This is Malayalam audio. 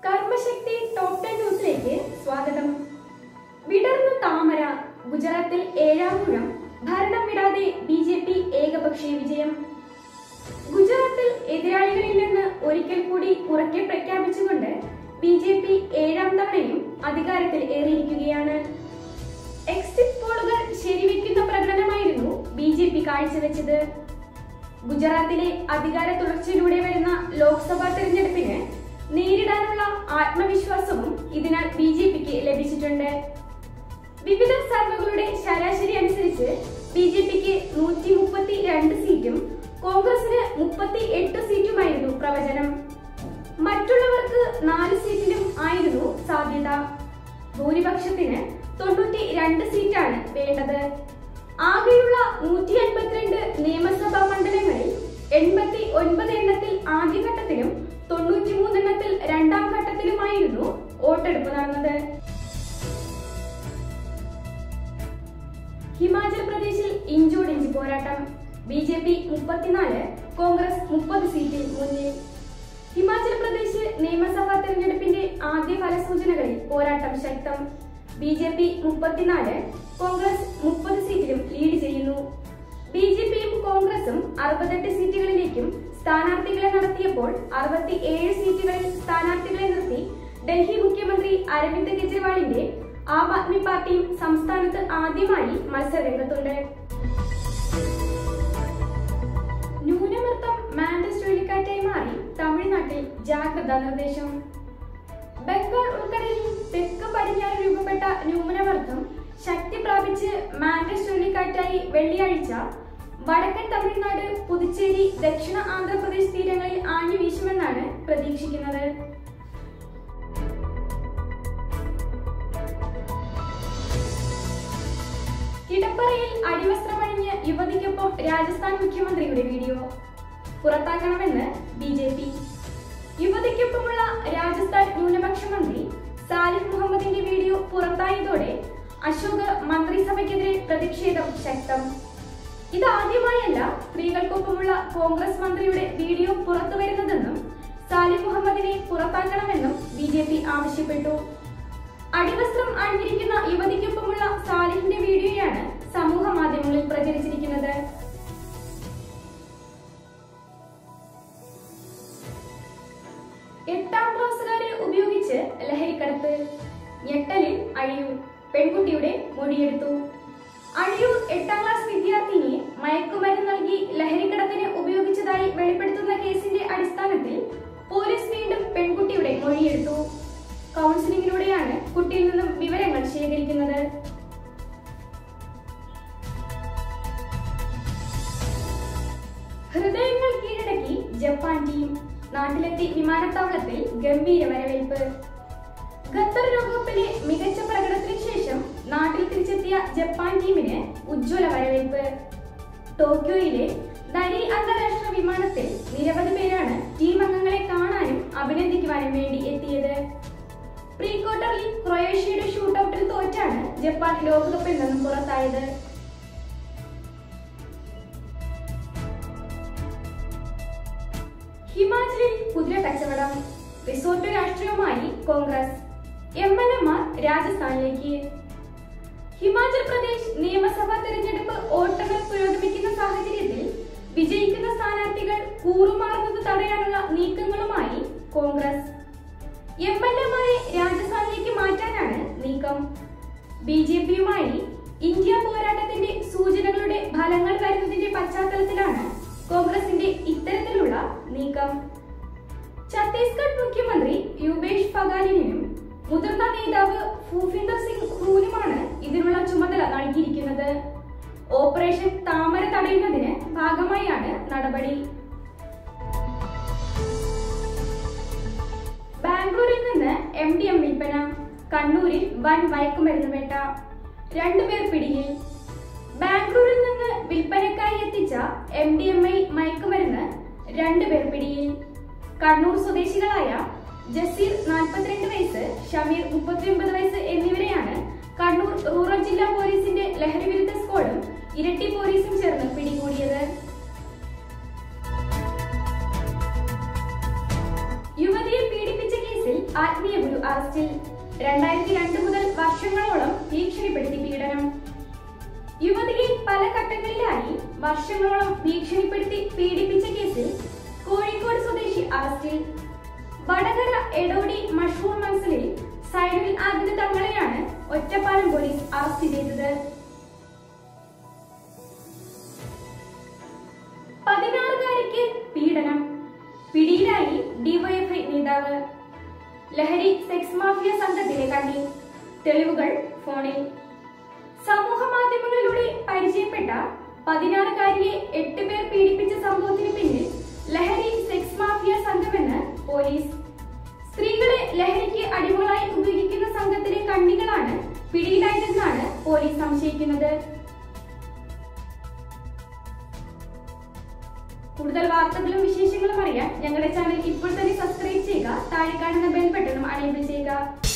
കർമ്മശക്തി ടോപ്പ് ടെൻ ന്യൂസിലേക്ക് സ്വാഗതം വിടർന്ന താമര ഗുജറാത്തിൽ ഏഴാം ഊഴം ഭരണം വിടാതെ ബി ജെ പി ഏകപക്ഷീയ വിജയം ഗുജറാത്തിൽ എതിരാളികളിൽ നിന്ന് ഒരിക്കൽ കൂടി ഉറക്കെ പ്രഖ്യാപിച്ചുകൊണ്ട് ബി ജെ പി ഏഴാം തവണയും അധികാരത്തിൽ ഏറിയിരിക്കുകയാണ് എക്സിറ്റ് പോളുകൾ ശരിവെക്കുന്ന പ്രകടനമായിരുന്നു ബി ജെ പി കാഴ്ചവെച്ചത് ഗുജറാത്തിലെ അധികാര തുടർച്ചയിലൂടെ വരുന്ന ലോക്സഭാ തെരഞ്ഞെടുപ്പിന് നേരിടാനുള്ള ആത്മവിശ്വാസവും ഇതിനാൽ ബി ജെ പിക്ക് ലഭിച്ചിട്ടുണ്ട് വിവിധ സർവേകളുടെ ശരാശരി അനുസരിച്ച് ബി ജെ പിക്ക് നൂറ്റി മുപ്പത്തി രണ്ട് സീറ്റും കോൺഗ്രസിന് മുപ്പത്തി എട്ട് സീറ്റുമായിരുന്നു പ്രവചനം മറ്റുള്ളവർക്ക് നാല് സീറ്റിലും ആയിരുന്നു സാധ്യത ഭൂരിപക്ഷത്തിന് തൊണ്ണൂറ്റി രണ്ട് സീറ്റാണ് വേണ്ടത് ആകെയുള്ള നൂറ്റി അൻപത്തിരണ്ട് നിയമസഭാ മണ്ഡലങ്ങളിൽ എൺപത്തി ഒൻപത് എണ്ണത്തിൽ ആദ്യഘട്ടത്തിലും തൊണ്ണൂറ്റി മൂന്നെണ്ണത്തിൽ രണ്ടാം ഘട്ടത്തിലുമായിരുന്നു വോട്ടെടുപ്പ് നടന്നത് ഹിമാചൽ പ്രദേശിൽ ഇഞ്ചോടിഞ്ച് പോരാട്ടം ബി ജെ പി മുപ്പത്തിനാല് കോൺഗ്രസ് മുപ്പത് സീറ്റിൽ മുന്നിൽ ഹിമാചൽ പ്രദേശ് നിയമസഭാ തെരഞ്ഞെടുപ്പിന്റെ ആദ്യ ഫലസൂചനകളിൽ പോരാട്ടം ശക്തം ബി ജെ പി മുപ്പത്തിനാല് കോൺഗ്രസ് മുപ്പത് സീറ്റിലും ലീഡ് ചെയ്യുന്നു ബി ജെ പിയും കോൺഗ്രസും അറുപത്തെട്ട് സീറ്റുകളിലേക്കും സ്ഥാനാർത്ഥികളെ നടത്തിയപ്പോൾ അറുപത്തി ഏഴ് സീറ്റുകളിൽ സ്ഥാനാർത്ഥികളെ നിർത്തി ഡൽഹി മുഖ്യമന്ത്രി അരവിന്ദ് കെജ്രിവാളിന്റെ ആം ആദ്മി പാർട്ടിയും സംസ്ഥാനത്ത് ആദ്യമായി മത്സരരംഗത്തുണ്ട് ന്യൂനമർദ്ദം മാൻഡസ് ചുഴലിക്കാറ്റായി മാറി തമിഴ്നാട്ടിൽ ജാഗ്രതാ നിർദ്ദേശം ബംഗാൾ ഉൾക്കടലിൽ തെക്ക് പടിഞ്ഞാറ് രൂപപ്പെട്ട ന്യൂനമർദ്ദം ശക്തി പ്രാപിച്ച് മാൻഡസ് ചുഴലിക്കാറ്റായി വെള്ളിയാഴ്ച വടക്കൻ തമിഴ്നാട് പുതുച്ചേരി ദക്ഷിണ ആന്ധ്രാപ്രദേശ് തീരങ്ങളിൽ ആഞ്ഞു വീശുമെന്നാണ് പ്രതീക്ഷിക്കുന്നത് കിടപ്പറയിൽ അടിവസ്ത്രമണിഞ്ഞ് യുവതിക്കൊപ്പം രാജസ്ഥാൻ മുഖ്യമന്ത്രിയുടെ വീഡിയോ പുറത്താക്കണമെന്ന് ബി ജെ പി യുവതിക്കൊപ്പമുള്ള രാജസ്ഥാൻ ന്യൂനപക്ഷ മന്ത്രി സാലിഹ് മുഹമ്മദിന്റെ വീഡിയോ പുറത്തായതോടെ അശോക് മന്ത്രിസഭയ്ക്കെതിരെ പ്രതിഷേധം ശക്തം ഇതാദ്യമായല്ല സ്ത്രീകൾക്കൊപ്പമുള്ള കോൺഗ്രസ് മന്ത്രിയുടെ വീഡിയോ പുറത്തു വരുന്നതെന്നും സാലിഹ് മുഹമ്മദിനെ പുറത്താക്കണമെന്നും ബി ജെ പി ആവശ്യപ്പെട്ടു അടിവസ്ത്രം അണിഞ്ഞിരിക്കുന്ന യുവതിക്കൊപ്പമുള്ള സാലിഹിന്റെ വീഡിയോയാണ് സമൂഹ മാധ്യമങ്ങളിൽ പ്രചരിച്ചിരിക്കുന്നത് എട്ടാം ക്ലാസ്സുകാരെ ഉപയോഗിച്ച് ലഹരിക്കടത്ത് ഞെട്ടലിൽ അഴിയൂർ പെൺകുട്ടിയുടെ മൊഴിയെടുത്തു അഴിയൂർ എട്ടാം ക്ലാസ് വിദ്യാർത്ഥിനിയെ മയക്കുമരുന്ന് നൽകി ലഹരിക്കടത്തിന് ഉപയോഗിച്ചതായി വെളിപ്പെടുത്തുന്ന കേസിന്റെ അടിസ്ഥാനത്തിൽ പോലീസ് വീണ്ടും പെൺകുട്ടിയുടെ മൊഴിയെടുത്തു കൗൺസിലിംഗിലൂടെയാണ് കുട്ടിയിൽ നിന്നും വിവരങ്ങൾ ശേഖരിക്കുന്നത് ഹൃദയങ്ങൾ കീഴടക്കി ജപ്പാൻ ടീം നാട്ടിലെത്തി വിമാനത്താവളത്തിൽ ഗംഭീര വരവേൽപ്പ് ഖത്തർ ലോകകപ്പിലെ മികച്ച പ്രകടനത്തിന് ശേഷം നാട്ടിൽ തിരിച്ചെത്തിയ ജപ്പാൻ ടീമിന് ഉജ്ജ്വല വരവേൽപ്പ് ടോക്കിയോയിലെ നരി അന്താരാഷ്ട്ര വിമാനത്തിൽ നിരവധി പേരാണ് ടീം അംഗങ്ങളെ കാണാനും അഭിനന്ദിക്കുവാനും വേണ്ടി എത്തിയത് പ്രീ ക്വാർട്ടറിൽ ക്രൊയേഷ്യയുടെ ഷൂട്ടൌട്ടിൽ തോറ്റാണ് ജപ്പാൻ ലോകകപ്പിൽ നിന്നും പുറത്തായത് ഹിമാചലിൽ കുതിര കച്ചവടം റിസോർട്ട് രാഷ്ട്രീയവുമായി കോൺഗ്രസ് എം എൽ എമാർ രാജസ്ഥാനിലേക്ക് ഹിമാചൽ പ്രദേശ് നിയമസഭാ തെരഞ്ഞെടുപ്പ് വോട്ടെണ്ണൽ പുരോഗമിക്കുന്ന സാഹചര്യത്തിൽ വിജയിക്കുന്ന സ്ഥാനാർത്ഥികൾ കൂറുമാറുന്നത് തടയാനുള്ള നീക്കങ്ങളുമായി കോൺഗ്രസ് എം എൽ എമാരെ രാജസ്ഥാനിലേക്ക് മാറ്റാനാണ് നീക്കം ബി ജെ പിയുമായി ഇന്ത്യ പോരാട്ടത്തിന്റെ സൂചനകളുടെ ഫലങ്ങൾ വരുന്നതിന്റെ പശ്ചാത്തലത്തിലാണ് കോൺഗ്രസിന്റെ ഇത്തരത്തിലുള്ള നീക്കം ഛത്തീസ്ഗഡ് മുഖ്യമന്ത്രി യുപേഷ് ഫഗാലിനും മുതിർന്ന നേതാവ് ഭൂപിന്ദർ സിംഗ് ഹൂനുമാണ് ഇതിനുള്ള ചുമതല നൽകിയിരിക്കുന്നത് ഓപ്പറേഷൻ താമര തടയുന്നതിന് ഭാഗമായാണ് നടപടി ബാംഗ്ലൂരിൽ നിന്ന് എം ഡി എം വിൽപ്പന കണ്ണൂരിൽ വൻ മയക്കുമരുന്ന് വേട്ട രണ്ടുപേർ പിടിയിൽ ബാംഗ്ലൂരിൽ നിന്ന് വിൽപ്പനക്കായി എത്തിച്ച എം ഡി എം ഐ മയക്കുമരുന്ന് രണ്ടുപേർ പിടിയിൽ കണ്ണൂർ സ്വദേശികളായ ജസീർ നാൽപ്പത്തിരണ്ട് വയസ്സ് ഷമീർ മുപ്പത്തിയൊമ്പത് വയസ്സ് എന്നിവരെയാണ് കണ്ണൂർ റൂറൽ ജില്ലാ പോലീസിന്റെ ലഹരിവിരുദ്ധ സ്ക്വാഡും ഇരട്ടി പോലീസും ചേർന്ന് പിടികൂടിയത് യുവതിയെ പീഡിപ്പിച്ച കേസിൽ ആത്മീയ ഗുരു അറസ്റ്റിൽ രണ്ടായിരത്തി രണ്ട് മുതൽ വർഷങ്ങളോളം ഭീഷണിപ്പെടുത്തി പീഡനം യുവതിയെ പല ഘട്ടങ്ങളിലായി വർഷങ്ങളോളം ഭീഷണിപ്പെടുത്തി പീഡിപ്പിച്ച കേസിൽ കോഴിക്കോട് സ്വദേശി അറസ്റ്റിൽ വടകര എടോടി മഷൂർ മൻസലിൽ സൈനുൽ ആദിന് തങ്ങളെയാണ് ഒറ്റപ്പാലം പോലീസ് അറസ്റ്റ് ചെയ്തത് പതിനാറുകാരിക്ക് പീഡനം പിടിയിലായി ഡിവൈഎഫ്ഐ നേതാവ് ലഹരി സെക്സ് മാഫിയ സംഘത്തിലെ കണ്ണി തെളിവുകൾ ഫോണിൽ സമൂഹ മാധ്യമങ്ങളിലൂടെ പരിചയപ്പെട്ട പതിനാറുകാരിയെ എട്ട് പേർ പീഡിപ്പിച്ച സംഭവത്തിന് പിന്നിൽ ലഹരി സെക്സ് മാഫിയ സംഘമെന്ന് പോലീസ് സ്ത്രീകളെ ലഹരിക്ക് അടിമകളായി ഉപയോഗിക്കുന്ന സംഘത്തിലെ കണ്ണികളാണ് പിടിയിലായതെന്നാണ് പോലീസ് സംശയിക്കുന്നത് കൂടുതൽ വാർത്തകളും വിശേഷങ്ങളും അറിയാൻ ഞങ്ങളുടെ ചാനൽ ഇപ്പോൾ തന്നെ സബ്സ്ക്രൈബ് ചെയ്യുക താഴെ കാണുന്ന ബെൽ ബട്ടണും അണേബിൾ ചെയ്യുക